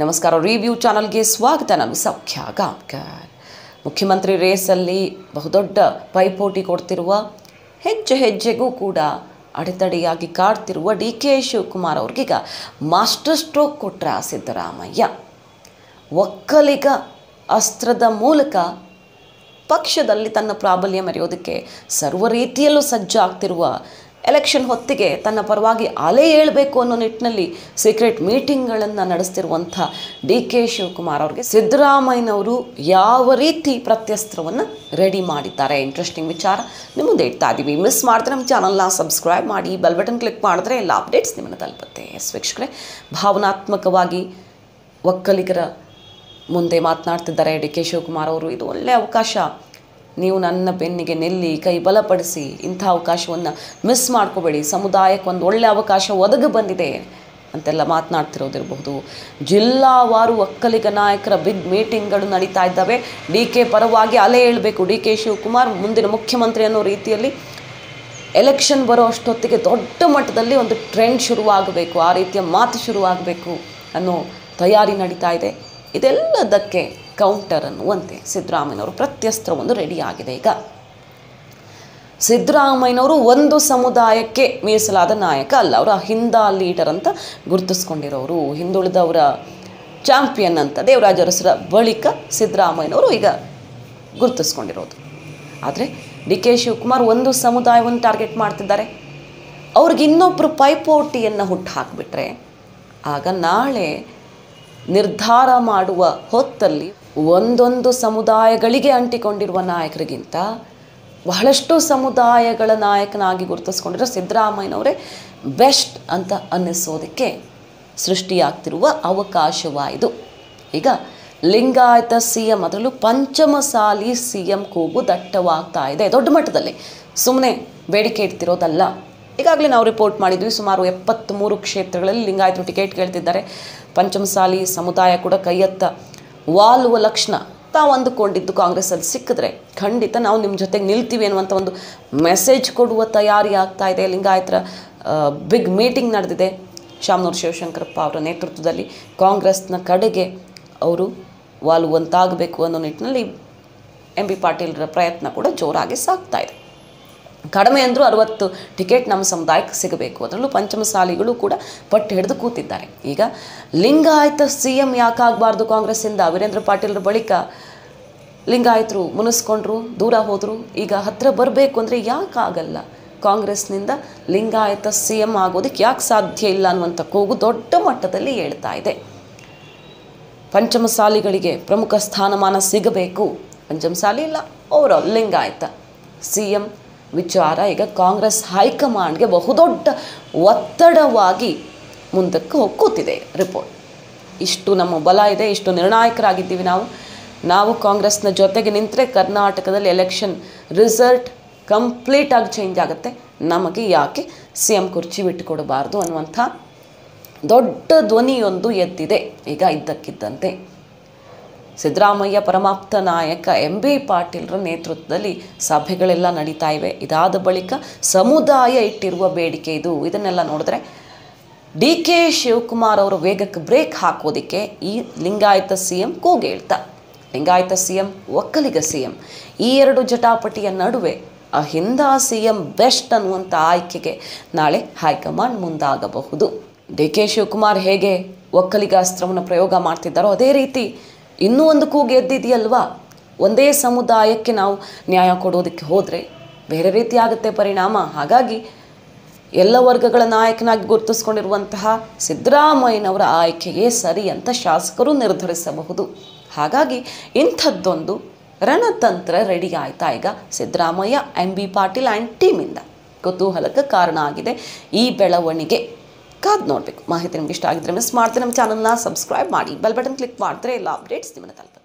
ನಮಸ್ಕಾರ ರಿವ್ಯೂ ಚಾನಲ್ಗೆ ಸ್ವಾಗತ ನಾನು ಸೌಖ್ಯ ಗಾಬ್ಕರ್ ಮುಖ್ಯಮಂತ್ರಿ ರೇಸಲ್ಲಿ ಬಹುದೊಡ್ಡ ಪೈಪೋಟಿ ಕೊಡ್ತಿರುವ ಹೆಜ್ಜೆ ಹೆಜ್ಜೆಗೂ ಕೂಡ ಅಡೆತಡೆಯಾಗಿ ಕಾಡ್ತಿರುವ ಡಿ ಕೆ ಶಿವಕುಮಾರ್ ಅವ್ರಿಗೀಗ ಮಾಸ್ಟರ್ ಸ್ಟ್ರೋಕ್ ಕೊಟ್ರ ಸಿದ್ದರಾಮಯ್ಯ ಒಕ್ಕಲಿಗ ಅಸ್ತ್ರದ ಮೂಲಕ ಪಕ್ಷದಲ್ಲಿ ತನ್ನ ಪ್ರಾಬಲ್ಯ ಮೆರೆಯೋದಕ್ಕೆ ಸರ್ವ ರೀತಿಯಲ್ಲೂ ಸಜ್ಜಾಗ್ತಿರುವ ಎಲೆಕ್ಷನ್ ಹೊತ್ತಿಗೆ ತನ್ನ ಪರವಾಗಿ ಅಲೆ ಏಳಬೇಕು ಅನ್ನೋ ನಿಟ್ಟಿನಲ್ಲಿ ಸೀಕ್ರೆಟ್ ಮೀಟಿಂಗ್ಗಳನ್ನು ನಡೆಸ್ತಿರುವಂಥ ಡಿ ಕೆ ಶಿವಕುಮಾರ್ ಅವ್ರಿಗೆ ಸಿದ್ದರಾಮಯ್ಯನವರು ಯಾವ ರೀತಿ ಪ್ರತ್ಯಸ್ತ್ರವನ್ನು ರೆಡಿ ಮಾಡಿದ್ದಾರೆ ಇಂಟ್ರೆಸ್ಟಿಂಗ್ ವಿಚಾರ ನಿಮ್ಮ ಮುಂದೆ ಇಡ್ತಾ ಇದ್ದೀವಿ ಮಿಸ್ ಮಾಡಿದ್ರೆ ನಮ್ಮ ಚಾನಲ್ನ ಸಬ್ಸ್ಕ್ರೈಬ್ ಮಾಡಿ ಬೆಲ್ ಬಟನ್ ಕ್ಲಿಕ್ ಮಾಡಿದ್ರೆ ಎಲ್ಲ ಅಪ್ಡೇಟ್ಸ್ ನಿಮ್ಮನ್ನು ತಲುಪುತ್ತೆ ಎಸ್ ವೀಕ್ಷಕರೇ ಭಾವನಾತ್ಮಕವಾಗಿ ಒಕ್ಕಲಿಗರ ಮುಂದೆ ಮಾತನಾಡ್ತಿದ್ದಾರೆ ಡಿ ಕೆ ಶಿವಕುಮಾರ್ ಅವರು ಇದು ಒಳ್ಳೆಯ ಅವಕಾಶ ನೀವು ನನ್ನ ಬೆನ್ನಿಗೆ ನಿಲ್ಲಿ ಕೈ ಬಲಪಡಿಸಿ ಇಂಥ ಅವಕಾಶವನ್ನು ಮಿಸ್ ಮಾಡ್ಕೋಬೇಡಿ ಸಮುದಾಯಕ್ಕೆ ಒಂದು ಒಳ್ಳೆಯ ಅವಕಾಶ ಒದಗಿ ಬಂದಿದೆ ಅಂತೆಲ್ಲ ಮಾತನಾಡ್ತಿರೋದಿರಬಹುದು ಜಿಲ್ಲಾವಾರು ಒಕ್ಕಲಿಗ ನಾಯಕರ ಬಿಗ್ ಮೀಟಿಂಗ್ಗಳು ನಡೀತಾ ಇದ್ದಾವೆ ಡಿ ಕೆ ಪರವಾಗಿ ಅಲೆ ಏಳಬೇಕು ಡಿ ಕೆ ಶಿವಕುಮಾರ್ ಮುಂದಿನ ಮುಖ್ಯಮಂತ್ರಿ ಅನ್ನೋ ರೀತಿಯಲ್ಲಿ ಎಲೆಕ್ಷನ್ ಬರೋ ಅಷ್ಟೊತ್ತಿಗೆ ದೊಡ್ಡ ಮಟ್ಟದಲ್ಲಿ ಒಂದು ಟ್ರೆಂಡ್ ಶುರುವಾಗಬೇಕು ಆ ರೀತಿಯ ಮಾತು ಶುರುವಾಗಬೇಕು ಅನ್ನೋ ತಯಾರಿ ನಡೀತಾ ಇದೆ ಇದೆಲ್ಲದಕ್ಕೆ ಕೌಂಟರ್ ಅನ್ನುವಂತೆ ಸಿದ್ದರಾಮಯ್ಯನವರು ಪ್ರತ್ಯಸ್ತ್ರವೊಂದು ರೆಡಿ ಆಗಿದೆ ಈಗ ಸಿದ್ದರಾಮಯ್ಯನವರು ಒಂದು ಸಮುದಾಯಕ್ಕೆ ಮೀಸಲಾದ ನಾಯಕ ಅಲ್ಲ ಅವರು ಹಿಂದ ಲೀಡರ್ ಅಂತ ಗುರುತಿಸ್ಕೊಂಡಿರೋರು ಹಿಂದುಳಿದವರ ಚಾಂಪಿಯನ್ ಅಂತ ದೇವರಾಜ ಅರಸರ ಬಳಿಕ ಸಿದ್ದರಾಮಯ್ಯನವರು ಈಗ ಗುರುತಿಸ್ಕೊಂಡಿರೋದು ಆದರೆ ಡಿ ಕೆ ಶಿವಕುಮಾರ್ ಒಂದು ಸಮುದಾಯವನ್ನು ಟಾರ್ಗೆಟ್ ಮಾಡ್ತಿದ್ದಾರೆ ಅವ್ರಿಗೆ ಇನ್ನೊಬ್ಬರು ಪೈಪೋಟಿಯನ್ನು ಹುಟ್ಟು ಹಾಕಿಬಿಟ್ರೆ ಆಗ ನಾಳೆ ನಿರ್ಧಾರ ಮಾಡುವ ಹೊತ್ತಲ್ಲಿ ಒಂದೊಂದು ಸಮುದಾಯಗಳಿಗೆ ಅಂಟಿಕೊಂಡಿರುವ ನಾಯಕರಿಗಿಂತ ಬಹಳಷ್ಟು ಸಮುದಾಯಗಳ ನಾಯಕನಾಗಿ ಗುರುತಿಸ್ಕೊಂಡಿರೋ ಸಿದ್ದರಾಮಯ್ಯನವರೇ ಬೆಸ್ಟ್ ಅಂತ ಅನ್ನಿಸೋದಕ್ಕೆ ಸೃಷ್ಟಿಯಾಗ್ತಿರುವ ಅವಕಾಶವಾಯಿತು ಈಗ ಲಿಂಗಾಯತ ಸಿ ಎಂ ಅದರಲ್ಲೂ ಪಂಚಮಸಾಲಿ ಸಿ ಎಂ ಕೂಗು ದಟ್ಟವಾಗ್ತಾ ಇದೆ ದೊಡ್ಡ ಮಟ್ಟದಲ್ಲಿ ಸುಮ್ಮನೆ ಬೇಡಿಕೆ ಇಡ್ತಿರೋದಲ್ಲ ಈಗಾಗಲೇ ನಾವು ರಿಪೋರ್ಟ್ ಮಾಡಿದ್ವಿ ಸುಮಾರು ಎಪ್ಪತ್ತ್ಮೂರು ಕ್ಷೇತ್ರಗಳಲ್ಲಿ ಲಿಂಗಾಯತರು ಟಿಕೆಟ್ ಕೇಳ್ತಿದ್ದಾರೆ ಪಂಚಮಸಾಲಿ ಸಮುದಾಯ ಕೂಡ ಕೈಯತ್ತ ವಾಲುವ ಲಕ್ಷಣ ತಾವು ಅಂದುಕೊಂಡಿದ್ದು ಕಾಂಗ್ರೆಸ್ಸಲ್ಲಿ ಸಿಕ್ಕಿದ್ರೆ ಖಂಡಿತ ನಾವು ನಿಮ್ಮ ಜೊತೆಗೆ ನಿಲ್ತೀವಿ ಅನ್ನುವಂಥ ಒಂದು ಮೆಸೇಜ್ ಕೊಡುವ ತಯಾರಿ ಆಗ್ತಾ ಇದೆ ಲಿಂಗಾಯತರ ಬಿಗ್ ಮೀಟಿಂಗ್ ನಡೆದಿದೆ ಶಾಮನೂರು ಶಿವಶಂಕರಪ್ಪ ಅವರ ನೇತೃತ್ವದಲ್ಲಿ ಕಾಂಗ್ರೆಸ್ನ ಕಡೆಗೆ ಅವರು ವಾಲುವಂತಾಗಬೇಕು ಅನ್ನೋ ನಿಟ್ಟಿನಲ್ಲಿ ಎಂ ಬಿ ಪಾಟೀಲ್ರ ಪ್ರಯತ್ನ ಕೂಡ ಜೋರಾಗಿ ಸಾಗ್ತಾ ಇದೆ ಕಡಿಮೆ ಅಂದರೂ ಅರವತ್ತು ಟಿಕೆಟ್ ನಮ್ಮ ಸಮುದಾಯಕ್ಕೆ ಸಿಗಬೇಕು ಅದರಲ್ಲೂ ಪಂಚಮಸಾಲಿಗಳು ಕೂಡ ಪಟ್ಟು ಹಿಡಿದು ಕೂತಿದ್ದಾರೆ ಈಗ ಲಿಂಗಾಯತ ಸಿ ಎಂ ಯಾಕಾಗಬಾರ್ದು ಕಾಂಗ್ರೆಸ್ಸಿಂದ ವೀರೇಂದ್ರ ಪಾಟೀಲ್ರ ಬಳಿಕ ಲಿಂಗಾಯತರು ಮುನಿಸ್ಕೊಂಡ್ರು ದೂರ ಹೋದರು ಈಗ ಹತ್ತಿರ ಬರಬೇಕು ಅಂದರೆ ಯಾಕಾಗಲ್ಲ ಕಾಂಗ್ರೆಸ್ನಿಂದ ಲಿಂಗಾಯತ ಸಿ ಎಂ ಆಗೋದಕ್ಕೆ ಯಾಕೆ ಸಾಧ್ಯ ಇಲ್ಲ ಅನ್ನುವಂಥ ಕೂಗು ದೊಡ್ಡ ಮಟ್ಟದಲ್ಲಿ ಹೇಳ್ತಾ ಇದೆ ಪಂಚಮಸಾಲಿಗಳಿಗೆ ಪ್ರಮುಖ ಸ್ಥಾನಮಾನ ಸಿಗಬೇಕು ಪಂಚಮಸಾಲಿ ಇಲ್ಲ ಓವರಾಲ್ ಲಿಂಗಾಯತ ಸಿ ಎಂ ವಿಚಾರ ಈಗ ಕಾಂಗ್ರೆಸ್ ಹೈಕಮಾಂಡ್ಗೆ ಬಹುದೊಡ್ಡ ಒತ್ತಡವಾಗಿ ಮುಂದಕ್ಕೆ ಹೋಗಿ ಕೂತಿದೆ ರಿಪೋರ್ಟ್ ಇಷ್ಟು ನಮ್ಮ ಬಲ ಇದೆ ಇಷ್ಟು ನಿರ್ಣಾಯಕರಾಗಿದ್ದೀವಿ ನಾವು ನಾವು ಕಾಂಗ್ರೆಸ್ನ ಜೊತೆಗೆ ನಿಂತರೆ ಕರ್ನಾಟಕದಲ್ಲಿ ಎಲೆಕ್ಷನ್ ರಿಸಲ್ಟ್ ಕಂಪ್ಲೀಟಾಗಿ ಚೇಂಜ್ ಆಗುತ್ತೆ ನಮಗೆ ಯಾಕೆ ಸಿ ಎಂ ಕುರ್ಚಿ ಬಿಟ್ಟುಕೊಡಬಾರ್ದು ಅನ್ನುವಂಥ ದೊಡ್ಡ ಧ್ವನಿಯೊಂದು ಎದ್ದಿದೆ ಈಗ ಇದ್ದಕ್ಕಿದ್ದಂತೆ ಸಿದ್ದರಾಮಯ್ಯ ಪರಮಾಪ್ತ ನಾಯಕ ಎಂ ಬಿ ಪಾಟೀಲ್ರ ನೇತೃತ್ವದಲ್ಲಿ ಸಭೆಗಳೆಲ್ಲ ನಡೀತಾ ಇವೆ ಇದಾದ ಬಳಿಕ ಸಮುದಾಯ ಇಟ್ಟಿರುವ ಬೇಡಿಕೆ ಇದು ಇದನ್ನೆಲ್ಲ ನೋಡಿದ್ರೆ ಡಿ ಕೆ ಶಿವಕುಮಾರ್ ಅವರ ವೇಗಕ್ಕೆ ಬ್ರೇಕ್ ಹಾಕೋದಕ್ಕೆ ಈ ಲಿಂಗಾಯತ ಸಿ ಎಂ ಕೂಗೇಳ್ತಾ Lingayat C M Vokkaliga C M ಈ ಎರಡು ಜಟಾಪಟಿಯ ನಡುವೆ ಆ ಹಿಂದ ಸಿ ಎಂ ಬೆಸ್ಟ್ ಅನ್ನುವಂಥ ಆಯ್ಕೆಗೆ ನಾಳೆ ಹೈಕಮಾಂಡ್ ಮುಂದಾಗಬಹುದು ಡಿ ಕೆ ಶಿವಕುಮಾರ್ ಹೇಗೆ ಒಕ್ಕಲಿಗ ಅಸ್ತ್ರವನ್ನು ಪ್ರಯೋಗ ಮಾಡ್ತಿದ್ದಾರೋ ಅದೇ ರೀತಿ ಇನ್ನೂ ಒಂದು ಕೂಗು ಎದ್ದಿದೆಯಲ್ವಾ ಒಂದೇ ಸಮುದಾಯಕ್ಕೆ ನಾವು ನ್ಯಾಯ ಕೊಡೋದಕ್ಕೆ ಹೋದರೆ ಬೇರೆ ರೀತಿ ಆಗುತ್ತೆ ಪರಿಣಾಮ ಹಾಗಾಗಿ ಎಲ್ಲ ವರ್ಗಗಳ ನಾಯಕನಾಗಿ ಗುರುತಿಸ್ಕೊಂಡಿರುವಂತಹ ಸಿದ್ದರಾಮಯ್ಯನವರ ಆಯ್ಕೆಯೇ ಸರಿ ಅಂತ ಶಾಸಕರು ನಿರ್ಧರಿಸಬಹುದು ಹಾಗಾಗಿ ಇಂಥದ್ದೊಂದು ರಣತಂತ್ರ ರೆಡಿ ಆಯ್ತಾ ಈಗ Siddaramaiah M B Patil and ಟೀಮಿಂದ ಕುತೂಹಲಕ್ಕೆ ಕಾರಣ ಆಗಿದೆ ಈ ಬೆಳವಣಿಗೆ ಕಾದು ನೋಡಬೇಕು ಮಾಹಿತಿ ನಿಮ್ಗೆ ಇಷ್ಟ ಆಗಿದ್ರೆ ಮಿಸ್ ಮಾಡ್ತೀನಿ ನಮ್ಮ ಚಾನಲ್ನ ಸಬ್ಸ್ಕ್ರೈಬ್ ಮಾಡಿ ಬೆಲ್ ಬಟನ್ ಕ್ಲಿಕ್ ಮಾಡಿದ್ರೆ ಎಲ್ಲ ಅಪ್ಡೇಟ್ಸ್ ನಿಮ್ಮನ್ನು ತಲುಪುತ್ತೆ